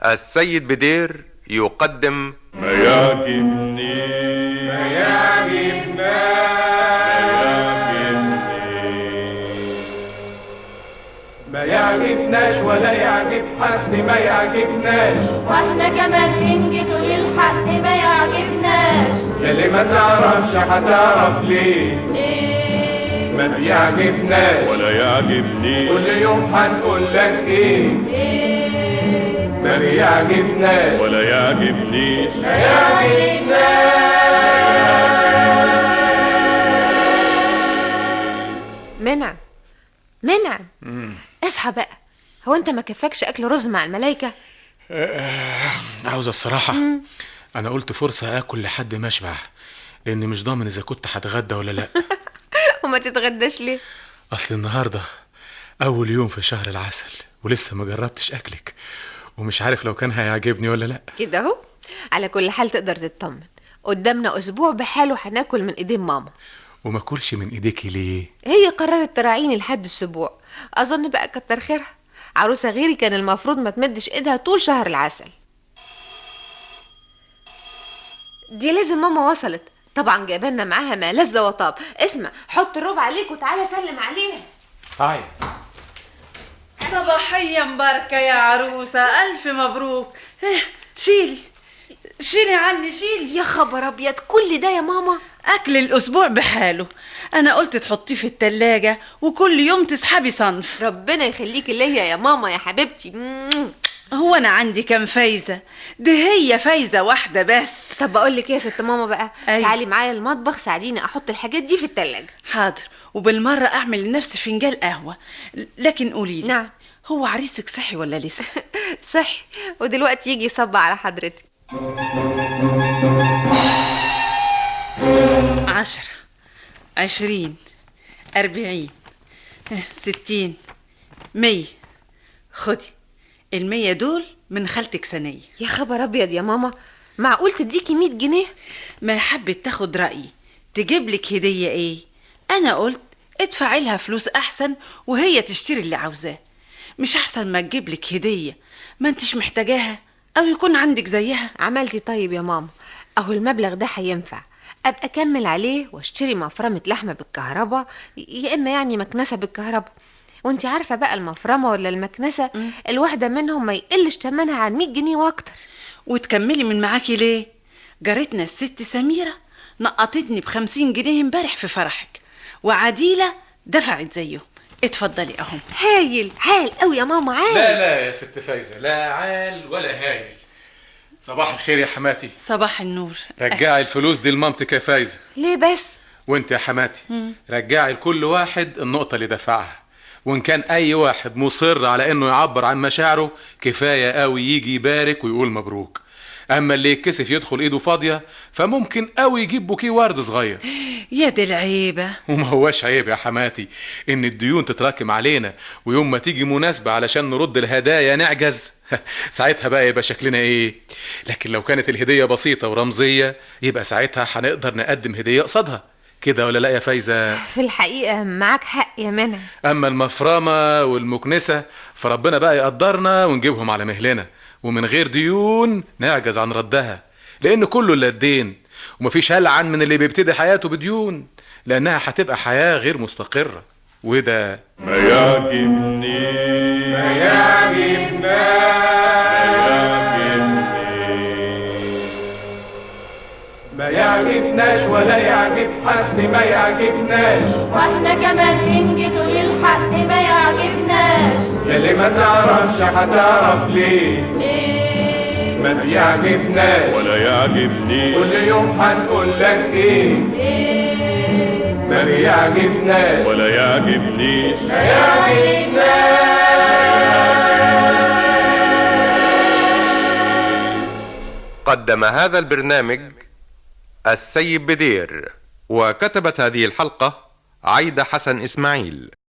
السيد بدير يقدم ما يعجبني ما يعجبنا ما يعجبناش ولا يعجب حد ما يعجبناش واحنا كمان ننجد للحق ما يعجبناش يلي ما تعرفش هتعرف ليه ليه ما بيعجبناش ولا يعجبني كل يوم هنقول لك ايه ليه ما بيعجبناش ولا يعجبنيش منعم منعم اصحى بقى هو انت ما كفاكش اكل رز مع الملايكه عاوز الصراحة أنا قلت فرصة آكل لحد ما أشبع لأني مش ضامن إذا كنت هتغدى ولا لأ وما تتغداش ليه أصل النهاردة أول يوم في شهر العسل ولسه ما جربتش أكلك ومش عارف لو كان هيعجبني ولا لأ كده اهو على كل حال تقدر تطمن قدامنا اسبوع بحاله هناكل من ايدين ماما وما كلش من إيديكي ليه هي قررت تراعيني لحد الاسبوع اظن بقى كتر خيرها عروسه غيري كان المفروض ما تمدش ايدها طول شهر العسل دي لازم ماما وصلت طبعا جايبالنا معاها ما لذ وطاب اسمع حط الربع عليك وتعالى سلم عليها هاي صباحية مباركة يا عروسة ألف مبروك إيه، شيلي شيلي عني شيلي يا خبر ابيض كل ده يا ماما أكل الأسبوع بحاله أنا قلت تحطيه في التلاجة وكل يوم تسحبي صنف ربنا يخليكي ليا يا ماما يا حبيبتي مم. هو أنا عندي كام فايزة دي هي فايزة واحدة بس طب بقول لك ايه يا ست ماما بقى أيوة. تعالي معايا المطبخ ساعديني احط الحاجات دي في التلاجة حاضر وبالمرة أعمل لنفسي فنجان قهوة لكن قولي نعم. هو عريسك صحي ولا لسه صحي ودلوقتي يجي يصب على حضرتك عشرة عشرين أربعين اه، ستين مية خدي المية دول من خالتك سنية يا خبر ابيض يا ماما معقول تديكي 100 جنيه ما حبت تاخد رأيي تجيب لك هدية ايه أنا قلت ادفعي لها فلوس أحسن وهي تشتري اللي عاوزاه مش أحسن ما تجيب لك هدية ما انتش محتاجاها أو يكون عندك زيها عملتي طيب يا ماما اهو المبلغ ده هينفع ابقى اكمل عليه واشتري مفرمه لحمه بالكهرباء يا اما يعني مكنسه بالكهرباء وانت عارفه بقى المفرمه ولا المكنسه الواحده منهم ما يقلش تمنها عن 100 جنيه واكتر وتكملي من معاكي ليه جارتنا الست سميرة نقطتني بخمسين جنيه امبارح في فرحك وعديلة دفعت زيه اتفضلي اهو هايل هايل قوي يا ماما عال لا لا يا ست فايزة لا عال ولا هايل صباح الخير يا حماتي صباح النور رجعي الفلوس دي لمامتك يا فايزة ليه بس وانت يا حماتي رجعي لكل واحد النقطة اللي دفعها وان كان اي واحد مصر على انه يعبر عن مشاعره كفاية قوي يجي يبارك ويقول مبروك اما اللي يتكسف يدخل ايده فاضية فممكن قوي يجيب بوكيه ورد صغير يا دي العيبة وما هواش عيب يا حماتي ان الديون تتراكم علينا ويوم ما تيجي مناسبة علشان نرد الهدايا نعجز ساعتها بقى يبقى شكلنا ايه لكن لو كانت الهدية بسيطة ورمزية يبقى ساعتها هنقدر نقدم هدية قصادها كده ولا لا يا فايزة في الحقيقه معاك حق يا منى اما المفرمة والمكنسة فربنا بقى يقدرنا ونجيبهم على مهلنا ومن غير ديون نعجز عن ردها لان كله الا الدين ومفيش هلعن من اللي بيبتدي حياته بديون لانها هتبقى حياة غير مستقرة وده ما يعجبني ما يعجبنا ما يعجبناش ولا يعجب حد ما يعجبناش واحنا كمان ننجد للحق ما يعجبناش يلي ما تعرفش هتعرف ليه ليه ما بيعجبناش ولا يعجبني كل يوم هنقول لك ايه ليه ما بيعجبناش ولا يعجبنيش قدم هذا البرنامج السيد بدير وكتبت هذه الحلقة عايدة حسن إسماعيل